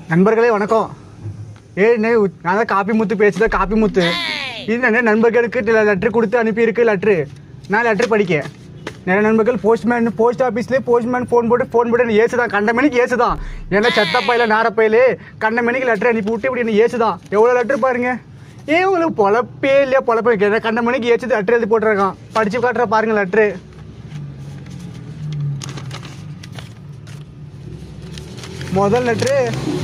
நண்பர்களே வணக்கம் ஏய் என்ன நான் தான் காப்பி முத்து பேசுத காப்பி முத்து இது நிறைய நண்பர்களுக்கு லெட்ரு கொடுத்து அனுப்பியிருக்கு லெட்ரு நான் லெட்ரு படிக்க நிறைய நண்பர்கள் போஸ்ட்மேன் போஸ்ட் ஆஃபீஸ்லேயே போஸ்ட்மேன் ஃபோன் போட்டு ஃபோன் போட்டு என்ன ஏசு தான் கண்ட மணிக்கு ஏசு தான் என்ன செத்தப்பையில நாரப்பையிலே கண்ட மணிக்கு லெட்டர் அனுப்பி விட்டு இப்படி என்ன ஏசு தான் எவ்வளோ லெட்ரு பாருங்க ஏன் உங்களுக்கு பொழப்பே இல்லையா பொழப்பே வைக்கிறேன் கண்ட மணிக்கு ஏச்சு லெட்ரு எழுதி போட்டுருக்கான் படிச்சு காட்டுற பாருங்க லெட்ரு முதல் லெட்ரு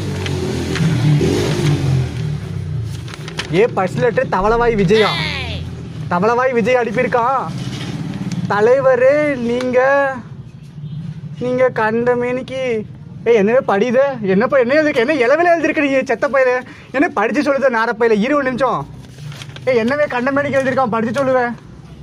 ஏ ஃபர்ஸ்ட் லெட்டர் தவளவாய் விஜயா தவளவாய் விஜய் அனுப்பியிருக்கான் தலைவர் நீங்க நீங்க கண்ட மேனிக்கு ஏய் என்னவே படித என்னப்பா என்ன எழுதிருக்க என்ன இளவில் எழுதிருக்க நீங்க செத்த பையில என்ன படிச்சு சொல்லுது நாரப்பையில இரு ஒரு நிமிஷம் ஏய் என்னவே கண்ட மேனிக்கு எழுதிருக்கான் படிச்சு சொல்லுவேன்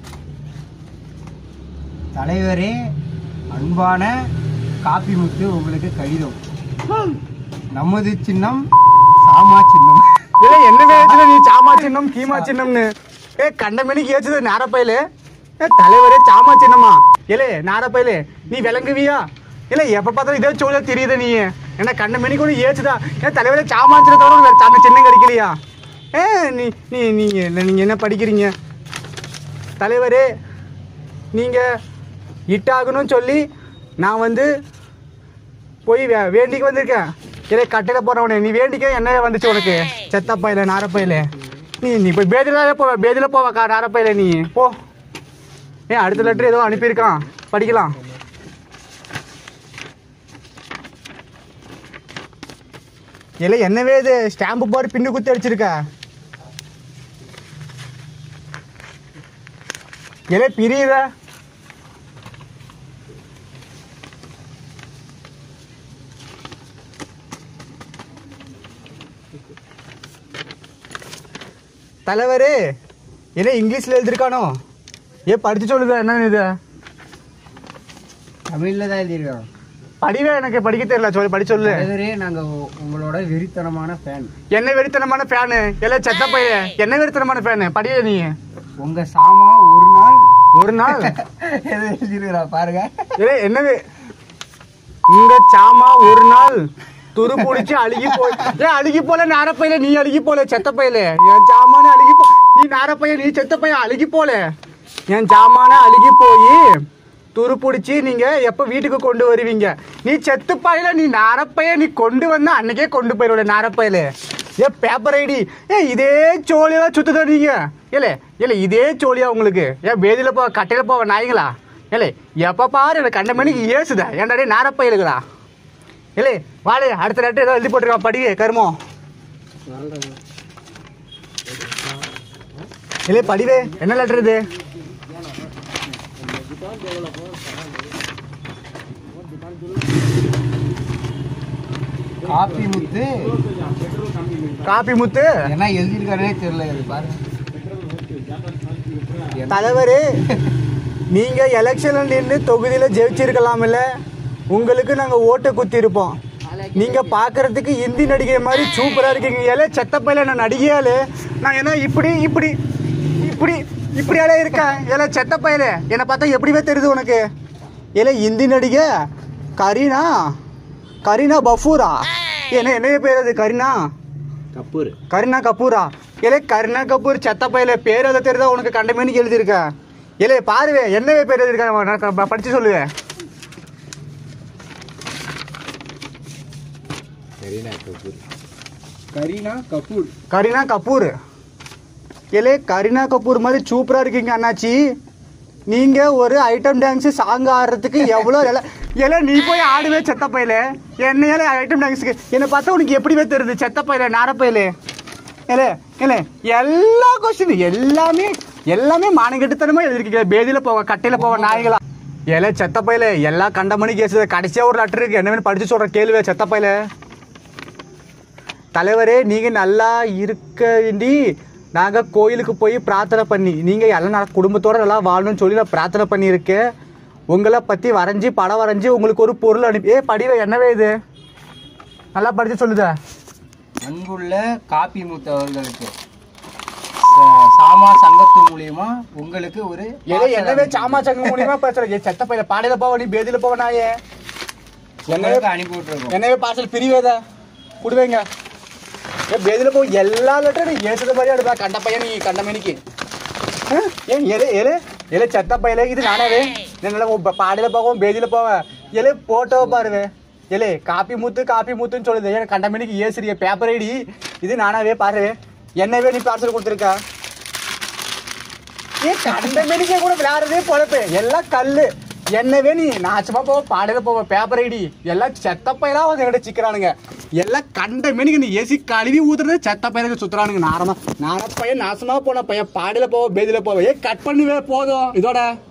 தலைவரே அன்பான காப்பி முத்து உங்களுக்கு கடிதம் நமது சின்னம் சாமா சின்னம் இல்ல என்னவே ஏச்சுல நீ சாமா சின்னம் கீமா சின்னம்னு ஏ கண்ட மணிக்கு ஏச்சுது நாரப்பையில ஏ தலைவரே சாமா சின்னமா ஏலே நாரப்பையில நீ விளங்குவியா இல்ல எப்ப பார்த்தாலும் இதே சொல்ல தெரியுது நீ என்ன கண்ட மணிக்கு ஒன்று ஏச்சுதா ஏன் தலைவரே சாமா சின்னத்தோட வேற சாமி சின்னம் கிடைக்கலையா ஏ நீ நீ நீங்க என்ன நீங்க என்ன படிக்கிறீங்க தலைவரே நீங்க இட்டாகணும்னு சொல்லி நான் வந்து போய் வே- வேண்டிக்கு வந்திருக்கேன் இல்லை கட்டையில் போகிறவனே நீ வேண்டிக்க என்ன வந்துச்சு உனக்கு செத்தப்பையில நாரப்பையில நீ நீ போய் பேதியில் போவ பேதியில் போவக்கா நாரப்பையில நீ போ ஏன் அடுத்த லெட்டர் ஏதோ அனுப்பியிருக்கான் படிக்கலாம் இல்லை என்னவே இது ஸ்டாம்பு பார் பின்னு குத்தி அடிச்சிருக்க இல்லை பிரியுத தலைவரே என்ன இங்கிலீஷில் எழுதிருக்கானோ ஏ படிச்சு சொல்லுதா என்ன இது தமிழ்ல தான் எழுதியிருக்கோம் படிவே எனக்கு படிக்க தெரியல சொல்லு படி சொல்லு தலைவரே நாங்க உ- உங்களோட வெறித்தனமான ஃபேன் என்ன வெறித்தனமான ஃபேனு எல்லாம் செத்த பைய என்ன வெறித்தனமான ஃபேனு படியே நீ உங்க சாமா ஒரு நாள் ஒரு நாள் எது எழுதிருக்கிறா பாருங்க ஏ என்னது உங்க சாமா ஒரு நாள் துரு புடிச்சு அழுகி போய் ஏன் அழுகி போல நாரப்பையில நீ அழுகி போல செத்த பையில என் சாமான அழுகி போ நீ நாரப்பைய நீ செத்த பையன் அழுகி போல என் சாமான அழுகி போய் துரு புடிச்சு நீங்க எப்ப வீட்டுக்கு கொண்டு வருவீங்க நீ செத்து பாயில நீ நாரப்பைய நீ கொண்டு வந்தா அன்னைக்கே கொண்டு போயிடுவ நாரப்பையில ஏ பேப்பர் ஐடி ஏ இதே சோழியெல்லாம் சுத்துதா நீங்க இல்ல இல்ல இதே சோழியா உங்களுக்கு ஏன் வேதியில போ கட்டையில போவ நாய்ங்களா இல்லை எப்போ பாரு எனக்கு கண்ட மணிக்கு ஏசுதா ஏன்டா நாரப்பையலுங்களா இல்லை வாழை அடுத்த லெட்டர் ஏதோ எழுதி போட்டுருக்கான் படி கருமம் இல்லை படிவே என்ன லெட்டர் இது காப்பி முத்து காப்பி முத்து என்ன எழுதியிருக்காருனே தெரியல இது பாருங்க தலைவர் நீங்க எலெக்ஷன்ல நின்று தொகுதியில ஜெயிச்சிருக்கலாம்ல உங்களுக்கு நாங்க ஓட்டை குத்தி இருப்போம் நீங்க பாக்குறதுக்கு இந்தி நடிகை மாதிரி சூப்பரா இருக்கீங்க ஏலே செத்தப்பையில நான் நடிகையாலே நான் என்ன இப்படி இப்படி இப்படி இப்படியாலே இருக்கேன் ஏலே செத்தப்பையில என்னை பார்த்தா எப்படிவே தெரியுது உனக்கு ஏலே இந்தி நடிகை கரீனா கரீனா பஃபூரா என்ன என்ன பேர் அது கரீனா கப்பூர் கருணா கபூரா ஏலே கருணா கபூர் செத்த பையல பேர் எதை தெரியுதா உனக்கு கண்ட மேனிக்கு எழுதியிருக்க ஏலே பாருவே என்னவே பேர் எழுதியிருக்க படிச்சு சொல்லுவேன் கரீனா கபூர் கரீனா கபூர் கரீனா கபூர் ஏலே கரீனா கபூர் மாதிரி சூப்பரா இருக்கீங்க அண்ணாச்சி நீங்க ஒரு ஐட்டம் டான்ஸ் சாங் ஆடுறதுக்கு எவ்வளோ எல்லாம் ஏலே நீ போய் ஆடுவே செத்த பையல என்னையால ஐட்டம் டான்ஸுக்கு என்னை பார்த்தா உனக்கு எப்படிவே தெரியுது செத்த பையல நாரப்பையலே ஏலே ஏலே எல்லா கொஸ்டின் எல்லாமே எல்லாமே மானகெட்டுத்தனமா எழுதிருக்கீங்க பேதியில போவ கட்டையில போவ நாய்களா ஏலே செத்த பையல எல்லா கண்ட மணி கேஸ் கடைசியா ஒரு லெட்டர் இருக்கு என்ன படிச்சு சொல்ற கேள்வி செத்த பையல தலைவரே நீங்க நல்லா இருக்க வேண்டி நாங்க கோயிலுக்கு போய் பிரார்த்தனை பண்ணி நீங்க எல்லாம் நல்லா குடும்பத்தோட நல்லா வாழணும்னு சொல்லி நான் பிரார்த்தனை பண்ணியிருக்கேன் உங்களை பத்தி வரைஞ்சி படம் வரைஞ்சி உங்களுக்கு ஒரு பொருள் அனுப்பி ஏ படிவே என்னவே இது நல்லா படிச்சு சொல்லுத அன்புள்ள காப்பி முத்து அவர்களுக்கு ச- சாமா சங்கத்து மூலியமா உங்களுக்கு ஒரு ஏதோ என்னவே சாமா சங்கம் மூலியமா பேசுற ஏ செத்த பையில பாடையில போவ நீ பேதியில போவ நாயே உங்களுக்கு அனுப்பி விட்டுருக்கோம் என்னவே பார்சல் பிரிவேதா குடுவேங்க ஏ பேதியில் போ எல்லா லெட்டரும் நீ ஏசுத மாதிரியா எடுப்பா கண்ட பையன் நீ கண்ட மணிக்கு ஆ? ஏன் எலே எலே எலே செத்த பையலே இது நானாவே நல்லா பாடையில் போவோம் பேதியில் போவேன் எலே போட்டோ பாருவே எலே காப்பி மூத்து காப்பி மூத்துன்னு சொல்லுது ஏன் கண்ட மணிக்கு ஏசுறிய பேப்பர் ஐடி இது நானாவே பாரு என்னவே நீ பார்சல் கொடுத்துருக்கா ஏ கண்ட மெடிக்க கூட விளையாடுறதே பொழப்பு எல்லாம் கல்லு என்னவே நீ நாச்சமா போவ பாடையில போவ பேப்பர் ஐடி எல்லாம் செத்த பயிரா வந்து என்கிட்ட சிக்கிறானுங்க எல்லாம் கண்ட மெனிக்கு நீ ஏசி கழுவி ஊத்துறது செத்த பயிருக்கு சுத்துறானுங்க நாரமா நார பையன் நாசமா போன பையன் பாடையில போவ பேதியில போவ ஏ கட் பண்ணுவே போதும் இதோட